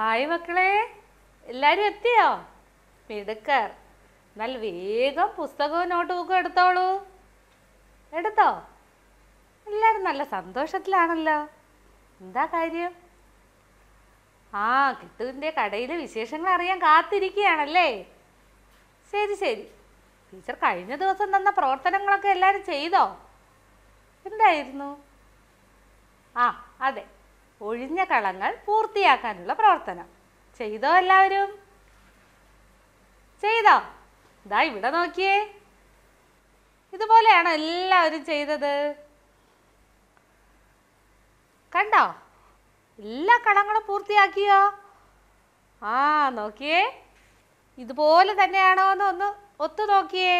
hi മക്കളെ എല്ലാരും എത്തിയോ മിടുക്കർ എന്നാൽ വേഗം പുസ്തകവും നോട്ട് ബുക്കും എടുത്തോളൂ എടുത്തോ എല്ലാവരും നല്ല സന്തോഷത്തിലാണല്ലോ എന്താ കാര്യം ആ കിട്ടുവിൻ്റെ കടയിലെ വിശേഷങ്ങൾ അറിയാൻ കാത്തിരിക്കുകയാണല്ലേ ശരി ശരി ടീച്ചർ കഴിഞ്ഞ ദിവസം തന്ന പ്രവർത്തനങ്ങളൊക്കെ എല്ലാവരും ചെയ്തോ എന്തായിരുന്നു ആ അതെ ഒഴിഞ്ഞ കളങ്ങൾ പൂർത്തിയാക്കാനുള്ള പ്രവർത്തനം ചെയ്തോ എല്ലാവരും ചെയ്തോ ദാ ഇവിടെ നോക്കിയേ ഇതുപോലെയാണോ എല്ലാവരും ചെയ്തത് കണ്ടോ എല്ലാ കളങ്ങളും പൂർത്തിയാക്കിയോ ആ നോക്കിയേ ഇതുപോലെ തന്നെയാണോ എന്ന് ഒന്ന് ഒത്തു നോക്കിയേ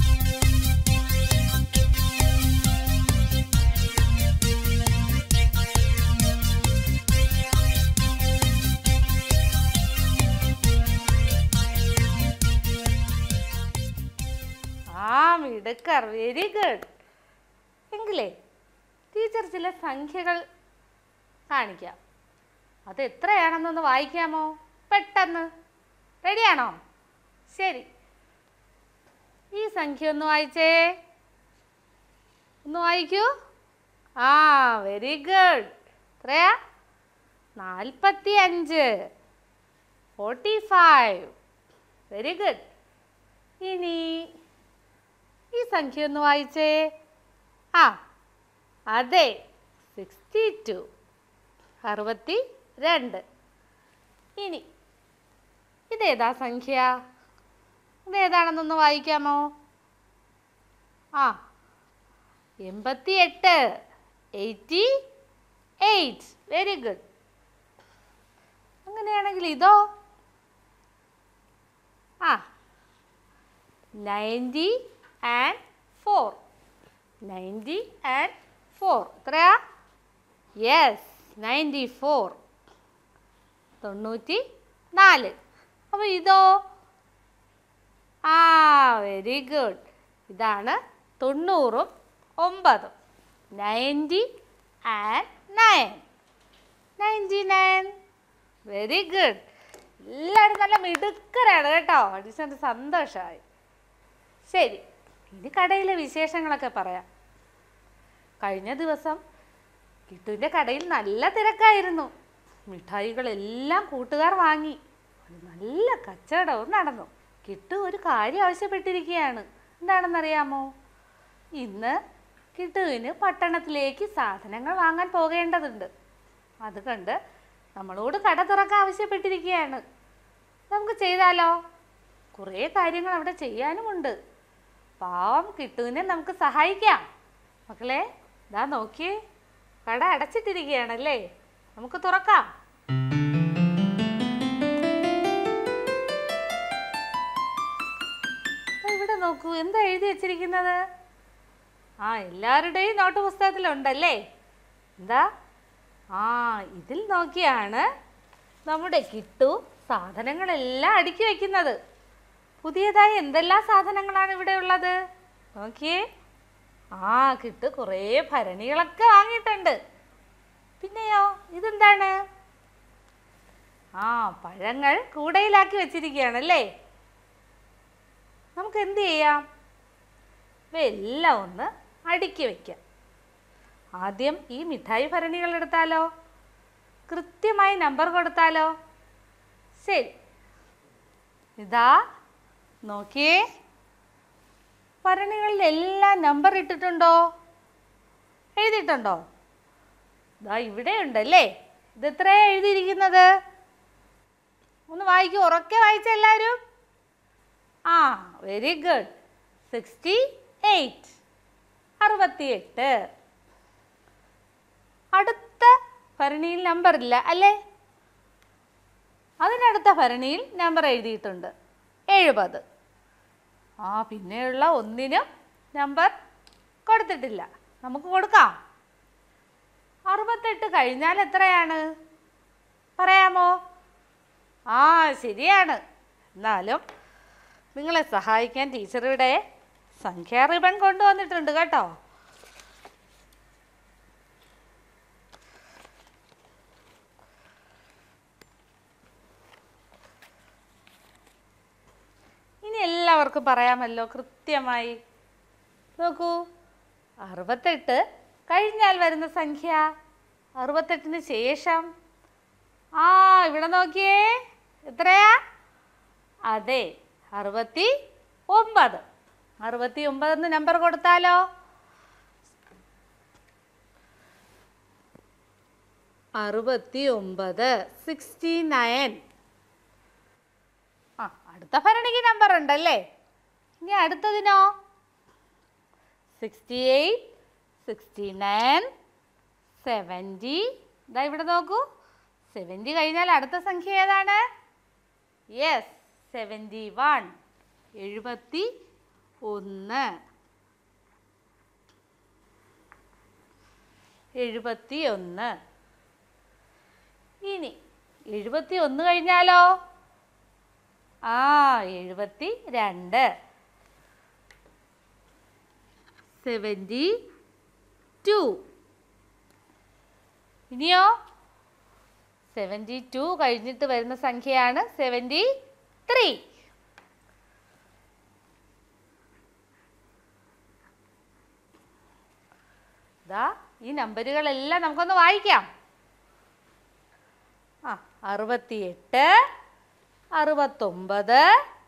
ആ മിടുക്കർ വെരി ഗുഡ് എങ്കിലേ ടീച്ചർ ചില സംഖ്യകൾ കാണിക്കാം അത് എത്രയാണെന്നൊന്ന് വായിക്കാമോ പെട്ടെന്ന് റെഡിയാണോ ശരി ഈ സംഖ്യ ഒന്ന് വായിച്ചേ ഒന്ന് വായിക്കൂ ആ വെരി ഗുഡ് എത്രയാ നാൽപ്പത്തി അഞ്ച് ഫോർട്ടി ഫൈവ് വെരി ഗുഡ് ഇനി ഈ സംഖ്യ ഒന്ന് വായിച്ചേ ആ അതെ സിക്സ്റ്റി ടു അറുപത്തി രണ്ട് ഇനി ഇതേതാ സംഖ്യ ഇതേതാണെന്നൊന്ന് വായിക്കാമോ ആ എൺപത്തി എട്ട് എയ്റ്റി എയ്റ്റ് വെരി ഗുഡ് അങ്ങനെയാണെങ്കിൽ ഇതോ ആ ninety and four ninety and four എത്രയാ യെസ് നയൻറ്റി ഫോർ തൊണ്ണൂറ്റി നാല് അപ്പോൾ ഇതോ ആ വെരി ഗുഡ് ഇതാണ് തൊണ്ണൂറും ഒമ്പതും ninety and nine ninety nine very good എല്ലാവരും നല്ല മിടുക്കരാണ് കേട്ടോ അടിച്ചത് സന്തോഷമായി ശരി ഇനി കടയിലെ വിശേഷങ്ങളൊക്കെ പറയാം കഴിഞ്ഞ ദിവസം കിട്ടുവിൻ്റെ കടയിൽ നല്ല തിരക്കായിരുന്നു മിഠായികളെല്ലാം കൂട്ടുകാർ വാങ്ങി അത് നല്ല കച്ചവടവും നടന്നു കിട്ടു ഒരു കാര്യം ആവശ്യപ്പെട്ടിരിക്കുകയാണ് എന്താണെന്നറിയാമോ ഇന്ന് കിട്ടുവിന് പട്ടണത്തിലേക്ക് സാധനങ്ങൾ വാങ്ങാൻ പോകേണ്ടതുണ്ട് അതുകൊണ്ട് നമ്മളോട് കട തുറക്കാൻ ആവശ്യപ്പെട്ടിരിക്കുകയാണ് നമുക്ക് ചെയ്താലോ കുറേ കാര്യങ്ങൾ അവിടെ ചെയ്യാനുമുണ്ട് പാവം കിട്ടുവിനെ നമുക്ക് സഹായിക്കാം മക്കളെ ഇതാ നോക്കിയേ കട അടച്ചിട്ടിരിക്കുകയാണല്ലേ നമുക്ക് തുറക്കാം ആ, ഇവിടെ നോക്കൂ എന്താ എഴുതി വെച്ചിരിക്കുന്നത് ആ എല്ലാവരുടെയും നോട്ട് പുസ്തകത്തിലുണ്ടല്ലേ എന്താ ആ ഇതിൽ നോക്കിയാണ് നമ്മുടെ കിട്ടു സാധനങ്ങളെല്ലാം അടുക്കി വെക്കുന്നത് പുതിയതായി എന്തെല്ലാം സാധനങ്ങളാണ് ഇവിടെ ഉള്ളത് നോക്കിയേ ആ കിട്ടു കുറേ ഭരണികളൊക്കെ വാങ്ങിയിട്ടുണ്ട് പിന്നെയോ ഇതെന്താണ് ആ പഴങ്ങൾ കൂടയിലാക്കി വെച്ചിരിക്കുകയാണല്ലേ നമുക്ക് എന്ത് ചെയ്യാം ഇവയെല്ലാം ഒന്ന് അടുക്കി വയ്ക്കാം ആദ്യം ഈ മിഠായി ഭരണികൾ എടുത്താലോ കൃത്യമായി നമ്പർ കൊടുത്താലോ ശരി ഇതാ നോക്കിയേ ഭരണികളിലെല്ലാം നമ്പർ ഇട്ടിട്ടുണ്ടോ എഴുതിയിട്ടുണ്ടോ ഇതാ ഇവിടെ ഉണ്ടല്ലേ ഇത് എത്രയാ എഴുതിയിരിക്കുന്നത് ഒന്ന് വായിക്കൂ ഉറക്കെ വായിച്ച എല്ലാവരും ആ വെരി ഗുഡ് സിക്സ്റ്റി എയ്റ്റ് അറുപത്തിയെട്ട് അടുത്ത ഭരണിയിൽ നമ്പർ ഇല്ല അല്ലേ അതിനടുത്ത ഭരണിയിൽ നമ്പർ എഴുതിയിട്ടുണ്ട് എഴുപത് ആ പിന്നെയുള്ള ഒന്നിനും നമ്പർ കൊടുത്തിട്ടില്ല നമുക്ക് കൊടുക്കാം അറുപത്തെട്ട് കഴിഞ്ഞാൽ എത്രയാണ് പറയാമോ ആ ശരിയാണ് എന്നാലും നിങ്ങളെ സഹായിക്കാൻ ടീച്ചറുടെ സംഖ്യാ റിബൺ കൊണ്ടുവന്നിട്ടുണ്ട് കേട്ടോ ഇനി എല്ലാവർക്കും പറയാമല്ലോ കൃത്യമായി നോക്കൂ അറുപത്തെട്ട് കഴിഞ്ഞാൽ വരുന്ന സംഖ്യ അറുപത്തെട്ടിന് ശേഷം ആ ഇവിടെ നോക്കിയേ എത്രയാ അതെ അറുപത്തി ഒമ്പത് അറുപത്തി ഒമ്പതെന്ന് നമ്പർ കൊടുത്താലോ അറുപത്തി ഒമ്പത് സിക്സ്റ്റി നയൻ ആ അടുത്ത ഭരണിക്ക് നമ്പർ ഉണ്ടല്ലേ ഇനി അടുത്തതിനോ sixty eight sixty nine seventy ഇതാ ഇവിടെ നോക്കൂ സെവൻറ്റി കഴിഞ്ഞാൽ അടുത്ത സംഖ്യ ഏതാണ് യെസ് സെവൻറ്റി വൺ എഴുപത്തി ഒന്ന് എഴുപത്തി ഒന്ന് ഇനി എഴുപത്തി ഒന്ന് കഴിഞ്ഞാലോ ആ എഴുപത്തി രണ്ട് സെവൻറ്റി ടു ഇനിയോ സെവൻറ്റി ടു കഴിഞ്ഞിട്ട് വരുന്ന സംഖ്യയാണ് സെവൻറ്റി ത്രീ ദാ ഈ നമ്പറുകളെല്ലാം നമുക്കൊന്ന് വായിക്കാം ആ അറുപത്തിയെട്ട് അറുപത്തൊമ്പത്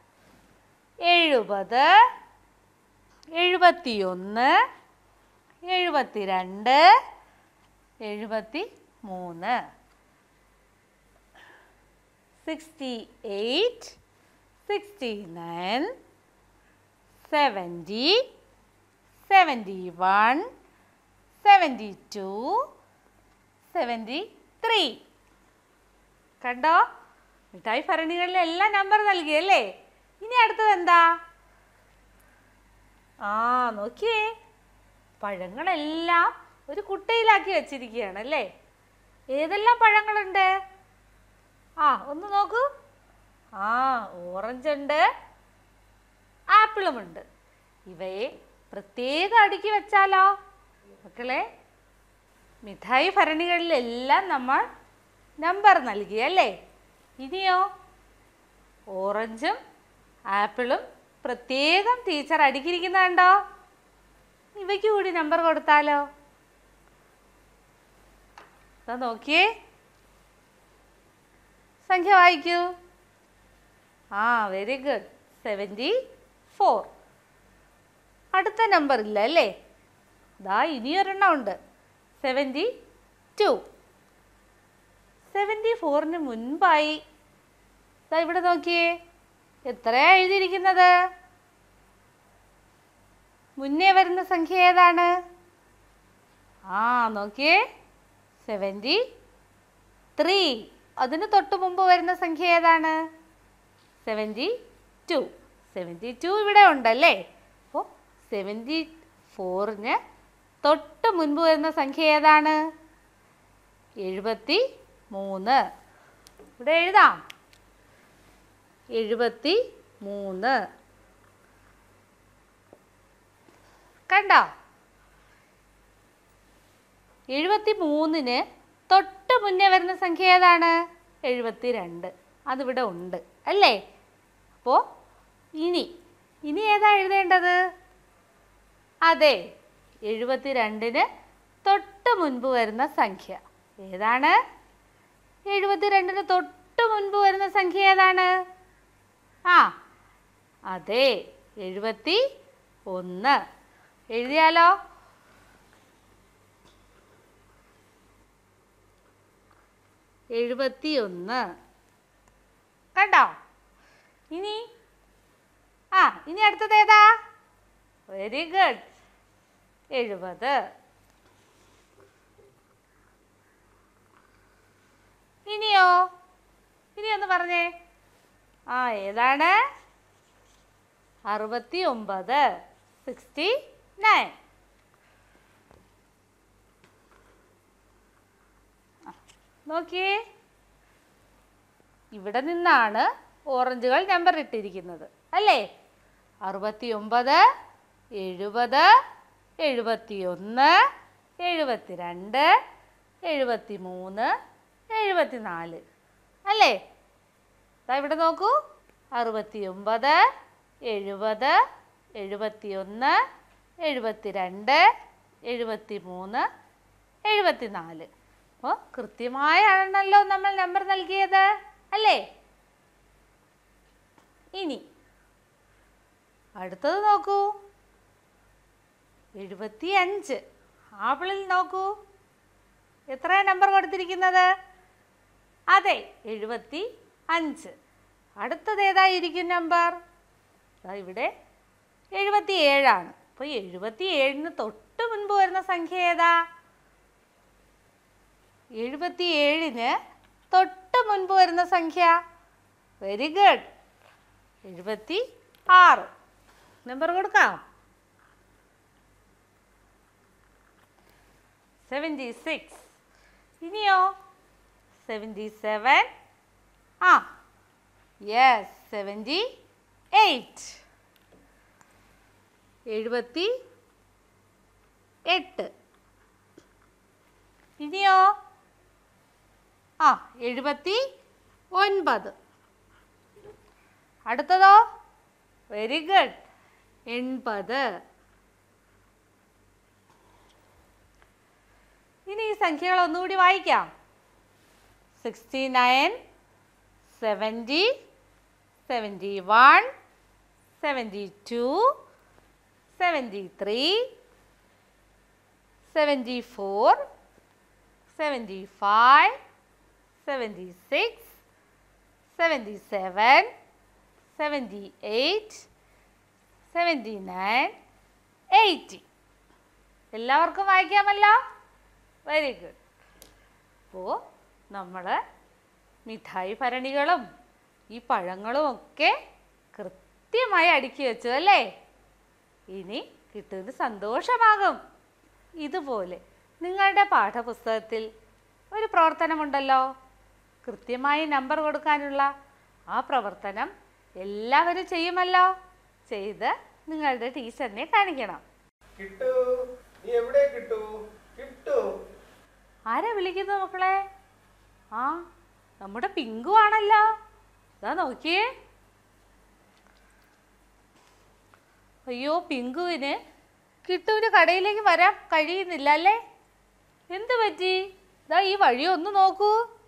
എഴുപത് എഴുപത്തിയൊന്ന് എഴുപത്തിരണ്ട് എഴുപത്തി മൂന്ന് sixty eight sixty nine seventy seventy one seventy two seventy three കണ്ടോ മിഠായി ഭരണികളിൽ എല്ലാം നമ്പർ നൽകിയല്ലേ ഇനി അടുത്തത് എന്താ ആ നോക്കിയേ പഴങ്ങളെല്ലാം ഒരു കുട്ടയിലാക്കി വെച്ചിരിക്കുകയാണ് അല്ലേ ഏതെല്ലാം പഴങ്ങളുണ്ട് ആ ഒന്ന് നോക്കൂ ആ ഓറഞ്ച് ഉണ്ട് ആപ്പിളുമുണ്ട് ഇവയെ പ്രത്യേകം അടുക്കി വെച്ചാലോ മക്കളെ മിഠായി ഭരണികളിലെല്ലാം നമ്മൾ നമ്പർ നൽകി അല്ലേ ഇനിയോ ഓറഞ്ചും ആപ്പിളും പ്രത്യേകം ടീച്ചർ അടുക്കിയിരിക്കുന്ന കണ്ടോ ഇവയ്ക്ക് കൂടി നമ്പർ കൊടുത്താലോ ദാ നോക്കിയേ സംഖ്യ വായിക്കൂ ആ വെരി ഗുഡ് സെവൻറ്റി ഫോർ അടുത്ത നമ്പർ ഇല്ല അല്ലേ ദാ ഇനിയൊരെണ്ണം ഉണ്ട് സെവൻറ്റി ടു സെവൻറ്റി ഫോറിന് മുൻപായി ദാ ഇവിടെ നോക്കിയേ എത്രയാ എഴുതിയിരിക്കുന്നത് മുന്നേ വരുന്ന സംഖ്യ ഏതാണ് ആ നോക്കിയേ സെവൻറ്റി ത്രീ അതിന് തൊട്ട് മുമ്പ് വരുന്ന സംഖ്യ ഏതാണ് സെവൻറ്റി ടു സെവൻറ്റി ടു ഇവിടെ ഉണ്ടല്ലേ അപ്പോൾ സെവൻറ്റി ഫോറിന് തൊട്ട് മുൻപ് വരുന്ന സംഖ്യ ഏതാണ് എഴുപത്തി മൂന്ന് ഇവിടെ എഴുതാം എഴുപത്തി മൂന്ന് കണ്ടോ എഴുപത്തി മൂന്നിന് തൊട്ട് മുന്നേ വരുന്ന സംഖ്യ ഏതാണ് എഴുപത്തി രണ്ട് അതിവിടെ ഉണ്ട് അല്ലേ അപ്പോൾ ഇനി ഇനി ഏതാ എഴുതേണ്ടത് അതെ എഴുപത്തി രണ്ടിന് തൊട്ട് മുൻപ് വരുന്ന സംഖ്യ ഏതാണ് എഴുപത്തി രണ്ടിന് തൊട്ട് മുൻപ് വരുന്ന സംഖ്യ ഏതാണ് ആ അതെ എഴുപത്തി ഒന്ന് എഴുതിയാലോ എഴുപത്തി ഒന്ന് കണ്ടോ ഇനി ആ ഇനി അടുത്തത് ഏതാ വെരി ഗുഡ് എഴുപത് ഇനിയോ ഇനി ഒന്ന് പറഞ്ഞേ ആ ഏതാണ് അറുപത്തി ഒമ്പത് സിക്സ്റ്റി നയൻ നോക്കിയേ ഇവിടെ നിന്നാണ് ഓറഞ്ചുകൾ നമ്പർ ഇട്ടിരിക്കുന്നത് അല്ലേ അറുപത്തി ഒമ്പത് എഴുപത് എഴുപത്തിയൊന്ന് എഴുപത്തിരണ്ട് എഴുപത്തി മൂന്ന് എഴുപത്തി നാല് അല്ലേ ദാ ഇവിടെ നോക്കൂ അറുപത്തി ഒമ്പത് എഴുപത് എഴുപത്തിയൊന്ന് എഴുപത്തിരണ്ട് എഴുപത്തി മൂന്ന് എഴുപത്തിനാല് അപ്പോൾ കൃത്യമായാണല്ലോ നമ്മൾ നമ്പർ നൽകിയത് അല്ലേ ഇനി അടുത്തത് നോക്കൂ എഴുപത്തി അഞ്ച് ആപ്പിളിൽ നോക്കൂ എത്ര നമ്പർ കൊടുത്തിരിക്കുന്നത് അതെ എഴുപത്തി അഞ്ച് അടുത്തത് ഏതായിരിക്കും നമ്പർ ദാ ഇവിടെ എഴുപത്തി ഏഴാണ് അപ്പോൾ എഴുപത്തി ഏഴിന് തൊട്ട് മുൻപ് വരുന്ന സംഖ്യ ഏതാ എഴുപത്തി ഏഴിന് തൊട്ട് മുൻപ് വരുന്ന സംഖ്യ വെരി ഗുഡ് എഴുപത്തി ആറ് നമ്പർ കൊടുക്കാം സെവൻറ്റി സിക്സ് ഇനിയോ സെവൻറ്റി സെവൻ ആ യെസ് സെവൻറ്റി എയ്റ്റ് എഴുപത്തി എട്ട് ഇനിയോ ആ എഴുപത്തി ഒൻപത് അടുത്തതോ വെരി ഗുഡ് എൺപത് ഇനി ഈ സംഖ്യകൾ ഒന്നുകൂടി വായിക്കാം sixty nine seventy seventy one seventy two seventy three seventy four seventy five seventy six seventy seven seventy eight seventy nine eighty എല്ലാവർക്കും വായിക്കാമല്ലോ വെരി ഗുഡ് അപ്പോൾ നമ്മൾ മിഠായി ഭരണികളും ഈ പഴങ്ങളും ഒക്കെ കൃത്യമായി അടുക്കി വെച്ചു അല്ലേ ഇനി കിട്ടുന്നത് സന്തോഷമാകും ഇതുപോലെ നിങ്ങളുടെ പാഠപുസ്തകത്തിൽ ഒരു പ്രവർത്തനമുണ്ടല്ലോ കൃത്യമായി നമ്പർ കൊടുക്കാനുള്ള ആ പ്രവർത്തനം എല്ലാവരും ചെയ്യുമല്ലോ ചെയ്ത് നിങ്ങളുടെ ടീച്ചറിനെ കാണിക്കണം കിട്ടു നീ എവിടെ കിട്ടു കിട്ടു ആരാ വിളിക്കുന്നത് മക്കളെ ആ നമ്മുടെ പിങ്കു ആണല്ലോ ഇതാ നോക്കിയേ അയ്യോ പിങ്കുവിന് കിട്ടുവിന് കടയിലേക്ക് വരാൻ കഴിയുന്നില്ല അല്ലേ എന്ത് പറ്റി ഇതാ ഈ വഴി ഒന്ന് നോക്കൂ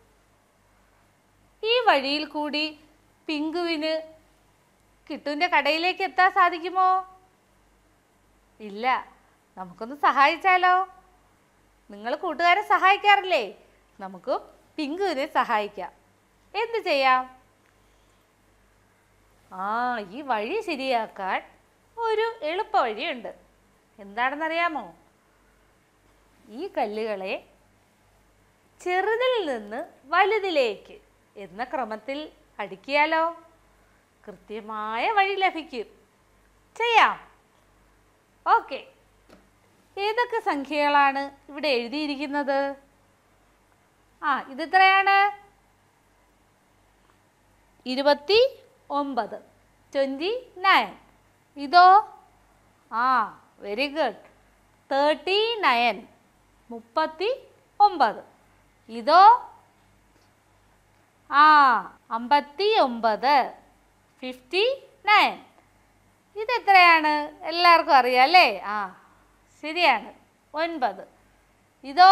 ഈ വഴിയിൽ കൂടി പിങ്കുവിന് കിട്ടുവിൻ്റെ കടയിലേക്ക് എത്താൻ സാധിക്കുമോ ഇല്ല നമുക്കൊന്ന് സഹായിച്ചാലോ നിങ്ങൾ കൂട്ടുകാരെ സഹായിക്കാറില്ലേ നമുക്കും പിങ്കുവിനെ സഹായിക്കാം എന്ത് ചെയ്യാം ആ ഈ വഴി ശരിയാക്കാൻ ഒരു എളുപ്പ വഴിയുണ്ട് എന്താണെന്നറിയാമോ ഈ കല്ലുകളെ ചെറുതിൽ നിന്ന് വലുതിലേക്ക് എന്ന ക്രമത്തിൽ അടുക്കിയാലോ കൃത്യമായ വഴി ലഭിക്കും ചെയ്യാം ഓക്കെ ഏതൊക്കെ സംഖ്യകളാണ് ഇവിടെ എഴുതിയിരിക്കുന്നത് ആ ഇതെത്രയാണ് ഇരുപത്തി ഒമ്പത് ട്വൻറ്റി നയൻ ഇതോ ആ വെരി ഗുഡ് തേർട്ടി നയൻ മുപ്പത്തി ഒമ്പത് ഇതോ ആ അമ്പത്തി ഒമ്പത് ഫിഫ്റ്റി നയൻ ഇതെത്രയാണ് എല്ലാവർക്കും അറിയാം അല്ലേ ആ ശരിയാണ് ഒൻപത് ഇതോ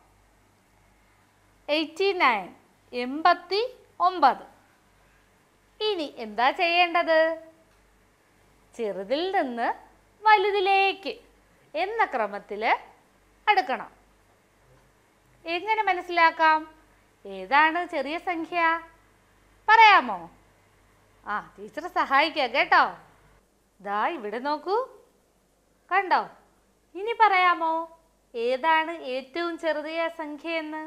എയ്റ്റി നയൻ എൺപത്തി ഒമ്പത് ഇനി എന്താ ചെയ്യേണ്ടത് ചെറുതിൽ നിന്ന് വലുതിലേക്ക് എന്ന ക്രമത്തിൽ അടുക്കണം എങ്ങനെ മനസ്സിലാക്കാം ഏതാണ് ചെറിയ സംഖ്യ പറയാമോ ആ ടീച്ചർ സഹായിക്കാം കേട്ടോ ദാ ഇവിടെ നോക്കൂ കണ്ടോ ഇനി പറയാമോ ഏതാണ് ഏറ്റവും ചെറിയ സംഖ്യ എന്ന്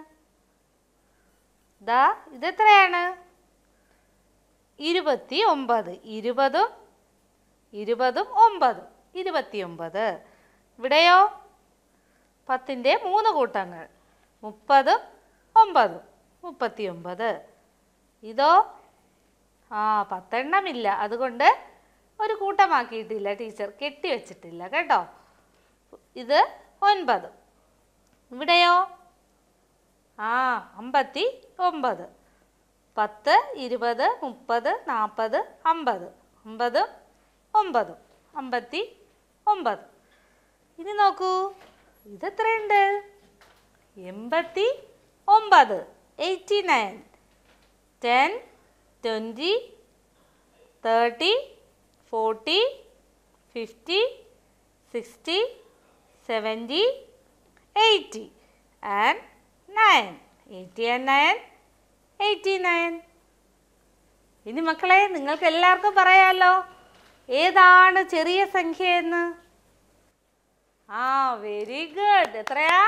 ദാ ഇതെത്രയാണ് ഇരുപത്തി ഒമ്പത് ഇരുപതും ഇരുപതും ഒമ്പതും ഇരുപത്തിയൊമ്പത് ഇവിടെയോ പത്തിൻ്റെ മൂന്ന് കൂട്ടങ്ങൾ മുപ്പതും ഒമ്പതും മുപ്പത്തിയൊമ്പത് ഇതോ ആ പത്തെണ്ണമില്ല അതുകൊണ്ട് ഒരു കൂട്ടമാക്കിയിട്ടില്ല ടീച്ചർ കെട്ടി വെച്ചിട്ടില്ല കേട്ടോ ഇത് ഒൻപത് ഇവിടെയോ ആ അമ്പത്തി ഒമ്പത് പത്ത് ഇരുപത് മുപ്പത് നാൽപ്പത് അമ്പത് അമ്പതും ഒമ്പതും അമ്പത്തി ഒമ്പത് ഇനി നോക്കൂ ഇതെത്രയുണ്ട് എൺപത്തി ഒമ്പത് eighty nine ten twenty thirty forty fifty sixty seventy eighty and nine eighty and nine eighty nine ഇനി മക്കളെ നിങ്ങൾക്ക് എല്ലാവർക്കും പറയാമല്ലോ ഏതാണ് ചെറിയ സംഖ്യ എന്ന് ആ വെരി ഗുഡ് എത്രയാ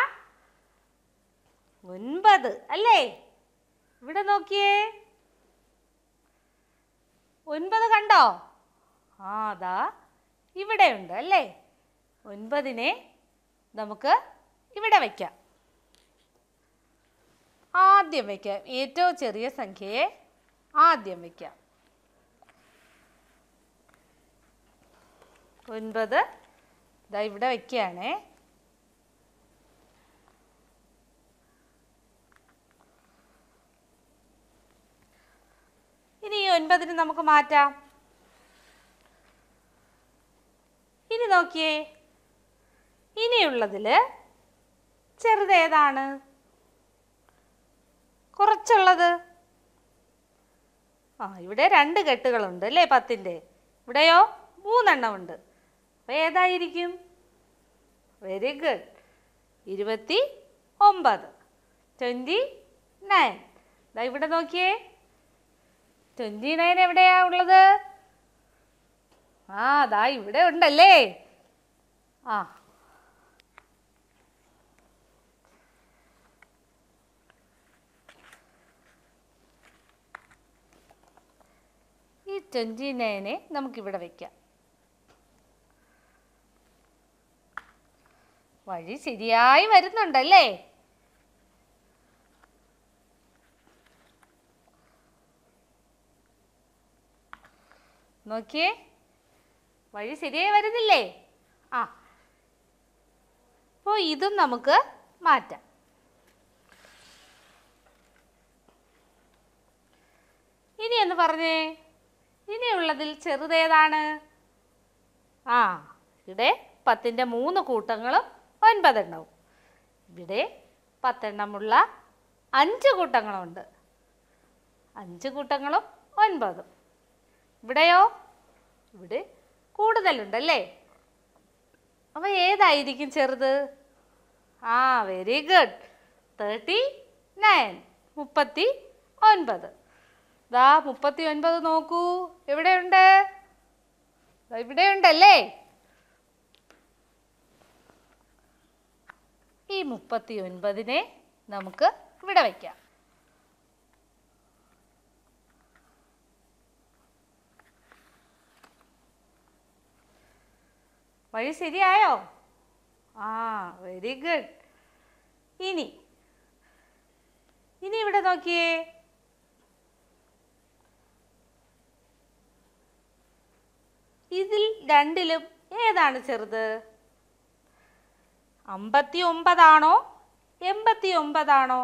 ഒൻപത് അല്ലേ ഇവിടെ നോക്കിയേ ഒൻപത് കണ്ടോ ആ അതാ ഇവിടെ ഉണ്ട് അല്ലേ ഒൻപതിനെ നമുക്ക് ഇവിടെ വയ്ക്കാം ആദ്യം വയ്ക്കാം ഏറ്റവും ചെറിയ സംഖ്യയെ ആദ്യം വയ്ക്കാം ഒൻപത് ഇതാ ഇവിടെ വയ്ക്കുകയാണേ ഇനി ഈ ഒൻപതിന് നമുക്ക് മാറ്റാം ഇനി നോക്കിയേ ഇനിയുള്ളതിൽ ചെറുതേതാണ് കുറച്ചുള്ളത് ആ ഇവിടെ രണ്ട് കെട്ടുകളുണ്ട് അല്ലേ പത്തിൻ്റെ ഇവിടെയോ മൂന്നെണ്ണമുണ്ട് അപ്പോൾ ഏതായിരിക്കും വെരി ഗുഡ് ഇരുപത്തി ഒമ്പത് ട്വൻറ്റി നയൻ ദാ ഇവിടെ നോക്കിയേ ട്വൻറ്റി നയൻ എവിടെയാ ഉള്ളത് ആ ദാ ഇവിടെ ഉണ്ടല്ലേ ആ ഈ ട്വൻറ്റി നയനെ നമുക്കിവിടെ വയ്ക്കാം വഴി ശരിയായി വരുന്നുണ്ടല്ലേ നോക്കിയേ വഴി ശരിയായി വരുന്നില്ലേ ആ അപ്പോൾ ഇതും നമുക്ക് മാറ്റാം ഇനി എന്ന് പറഞ്ഞേ ഇനിയുള്ളതിൽ ചെറുതേതാണ് ആ ഇവിടെ പത്തിൻ്റെ മൂന്ന് കൂട്ടങ്ങളും ഒൻപതെണ്ണവും ഇവിടെ പത്തെണ്ണമുള്ള അഞ്ച് കൂട്ടങ്ങളുണ്ട് അഞ്ച് കൂട്ടങ്ങളും ഒൻപതും ഇവിടെയോ ഇവിടെ കൂടുതലുണ്ടല്ലേ അപ്പോൾ ഏതായിരിക്കും ചെറുത് ആ വെരി ഗുഡ് തേർട്ടി നയൻ മുപ്പത്തി ഒൻപത് ദാ മുപ്പത്തി ഒൻപത് നോക്കൂ എവിടെയുണ്ട് ദാ ഇവിടെയുണ്ടല്ലേ ഈ മുപ്പത്തി ഒൻപതിനെ നമുക്ക് ഇവിടെ വയ്ക്കാം വഴി ശരിയായോ ആ വെരി ഗുഡ് ഇനി ഇനി ഇവിടെ നോക്കിയേ ഇതിൽ രണ്ടിലും ഏതാണ് ചെറുത് അമ്പത്തി ഒമ്പതാണോ എൺപത്തി ഒമ്പതാണോ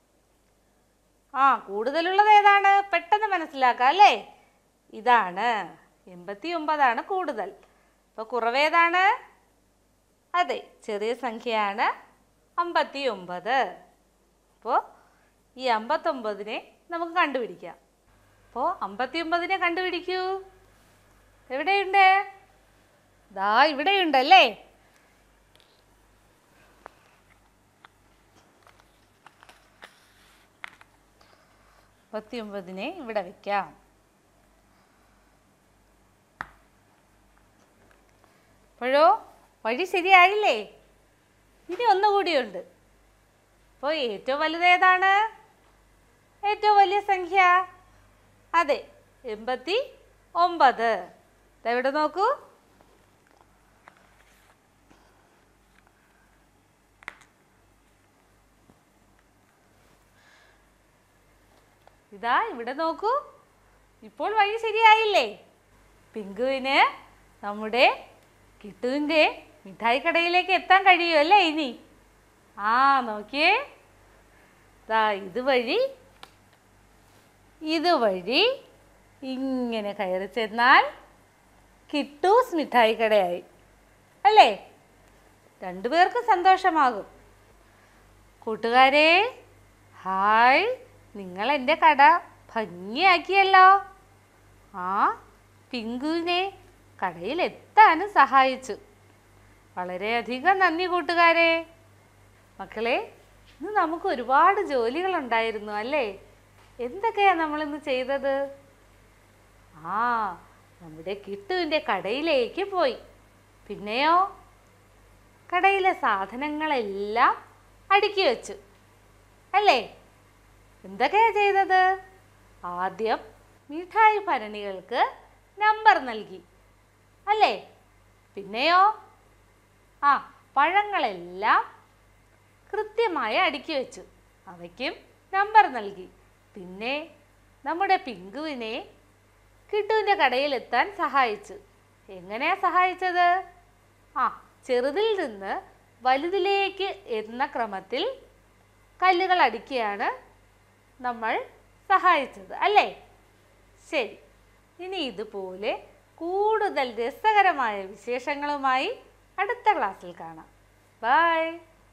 ആ കൂടുതലുള്ളത് ഏതാണ് പെട്ടെന്ന് മനസ്സിലാക്കാം അല്ലേ ഇതാണ് എൺപത്തി ഒമ്പതാണ് കൂടുതൽ അപ്പോൾ കുറവേതാണ് അതെ ചെറിയ സംഖ്യയാണ് അമ്പത്തി ഒമ്പത് അപ്പോൾ ഈ അമ്പത്തൊമ്പതിനെ നമുക്ക് കണ്ടുപിടിക്കാം അപ്പോൾ അമ്പത്തി ഒമ്പതിനെ കണ്ടുപിടിക്കൂ എവിടെയുണ്ട് ദാ ഇവിടെയുണ്ടല്ലേ അമ്പത്തി ഒമ്പതിനെ ഇവിടെ വെക്കാം അപ്പോഴോ വഴി ശരിയായില്ലേ ഇനി ഒന്നുകൂടിയുണ്ട് അപ്പോൾ ഏറ്റവും വലുത് ഏതാണ് ഏറ്റവും വലിയ സംഖ്യ അതെ എൺപത്തി ഒമ്പത് ദാ ഇവിടെ നോക്കൂ ഇതാ ഇവിടെ നോക്കൂ ഇപ്പോൾ വഴി ശരിയായില്ലേ പിങ്കുവിന് നമ്മുടെ കിട്ടുവിൻ്റെ മിഠായി കടയിലേക്ക് എത്താൻ കഴിയുമല്ലേ ഇനി ആ നോക്കിയേ ദാ ഇതുവഴി ഇതുവഴി ഇങ്ങനെ കയറി ചെന്നാൽ കിട്ടൂസ് മിഠായി കടയായി അല്ലേ രണ്ടുപേർക്കും സന്തോഷമാകും കൂട്ടുകാരെ ഹായ് നിങ്ങൾ എൻ്റെ കട ഭംഗിയാക്കിയല്ലോ ആ പിങ്കുവിനെ കടയിൽ എത്താനും സഹായിച്ചു വളരെയധികം നന്ദി കൂട്ടുകാരെ മക്കളെ ഇന്ന് നമുക്ക് ഒരുപാട് ജോലികളുണ്ടായിരുന്നു അല്ലേ എന്തൊക്കെയാ നമ്മളിന്ന് ചെയ്തത് ആ നമ്മുടെ കിട്ടുവിൻ്റെ കടയിലേക്ക് പോയി പിന്നെയോ കടയിലെ സാധനങ്ങളെല്ലാം അടുക്കി വെച്ചു അല്ലേ എന്തൊക്കെയാ ചെയ്തത് ആദ്യം മിഠായി ഭരണികൾക്ക് നമ്പർ നൽകി അല്ലേ പിന്നെയോ ആ പഴങ്ങളെല്ലാം കൃത്യമായി അടുക്കി വെച്ചു അവയ്ക്കും നമ്പർ നൽകി പിന്നെ നമ്മുടെ പിങ്കുവിനെ കിട്ടുവിൻ്റെ കടയിലെത്താൻ സഹായിച്ചു എങ്ങനെയാ സഹായിച്ചത് ആ ചെറുതിൽ നിന്ന് വലുതിലേക്ക് എന്ന ക്രമത്തിൽ കല്ലുകൾ അടുക്കിയാണ് നമ്മൾ സഹായിച്ചത് അല്ലേ ശരി ഇനി ഇതുപോലെ കൂടുതൽ രസകരമായ വിശേഷങ്ങളുമായി അടുത്ത ക്ലാസ്സിൽ കാണാം ബൈ